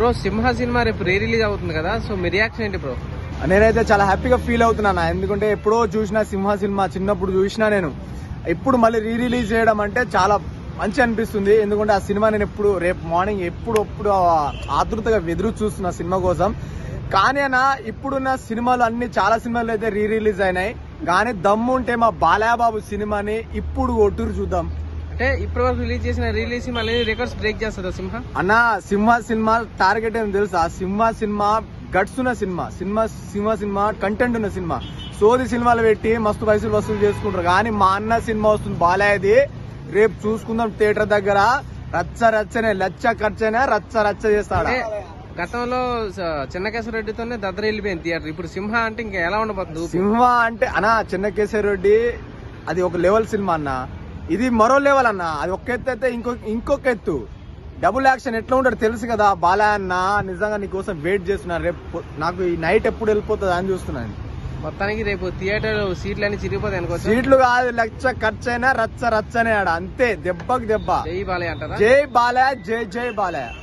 Bro సింహ cinema రేపు రీ release అవుతుంది కదా సో మీ రియాక్షన్ ఏంటి బ్రో నేనైతే చాలా హ్యాపీగా ఫీల్ అవుతున్నా ఎందుకంటే ఎప్పుడో చూసిన సింహ సినిమా చిన్నప్పుడు చూసినా నేను ఇప్పుడు మళ్ళీ రీ రిలీజ్ చేయడం అంటే చాలా మంచి అనిపిస్తుంది ఎందుకంటే ఆ సినిమా నేను ఎప్పుడు రేపు మార్నింగ్ ఎప్పుడు ఎప్పుడు ఆతృతగా ఎదురు చూస్తున్నా సినిమా కోసం కానీ అన్న ఇప్పుడున్న సినిమాలు అన్ని చాలా సినిమాలు అయితే రీ రిలీజ్ అయినాయి కానీ దమ్ము ఉంటే మా బాలయాబాబు సినిమాని ఇప్పుడు ఒట్టురు చూద్దాం అంటే ఇప్పటి వరకు రిలీజ్ చేసిన రిలీజ్ మళ్ళీ రికార్డ్స్ బ్రేక్ చేస్తుందా సింహ అన్న సింహ సినిమా టార్గెట్ ఏం తెలుసా సింహ సినిమా గట్స్ ఉన్న సినిమా సినిమా సింహ సినిమా కంటెంట్ ఉన్న సినిమా సోది సినిమాలు పెట్టి మస్తు పైసలు వసూలు చేసుకుంటారు కానీ మా అన్న సినిమా వస్తుంది బాలయ్యది రేపు చూసుకుందాం థియేటర్ దగ్గర రచ్చ రచ్చనే లచ్చ ఖర్చనే రచ్చ రచ్చ చేస్తాడు అంటే గతంలో స- చెన్నకేశ్వరరెడ్డితోనే దద్దర వెళ్ళిపోయింది థియేటర్ ఇప్పుడు సింహ అంటే ఇంకా ఎలా ఉండబోతుంది ఊపు? సింహ అంటే అన్న చెన్నకేశ్వర రెడ్డి అది ఒక లెవెల్ సినిమా అన్న ఇది మరో లెవెల్ అన్న అది ఒక ఎత్తు అయితే ఇంకొక ఇంకొక ఎత్తు డబుల్ యాక్షన్ ఎట్లా ఉంటాడు తెలుసు కదా బాలయ్య అన్న నిజంగా నీకోసం వెయిట్ చేస్తున్నాను రేపు పొ- నాకు ఈ నైట్ ఎప్పుడు వెళ్ళిపోతుంది అని చూస్తున్నాను మొత్తానికి రేపు థియేటర్ సీట్లు అన్ని చిరిగిపోతాయి అనుకోవచ్చు సీట్లు కాదు లక్ష ఖర్చైనా రచ్చ రచ్చనే ఆడ అంతే దెబ్బకి దెబ్బ జై బాలయ్య అంటారా జై బాలయ్య జై జై బాలయ్య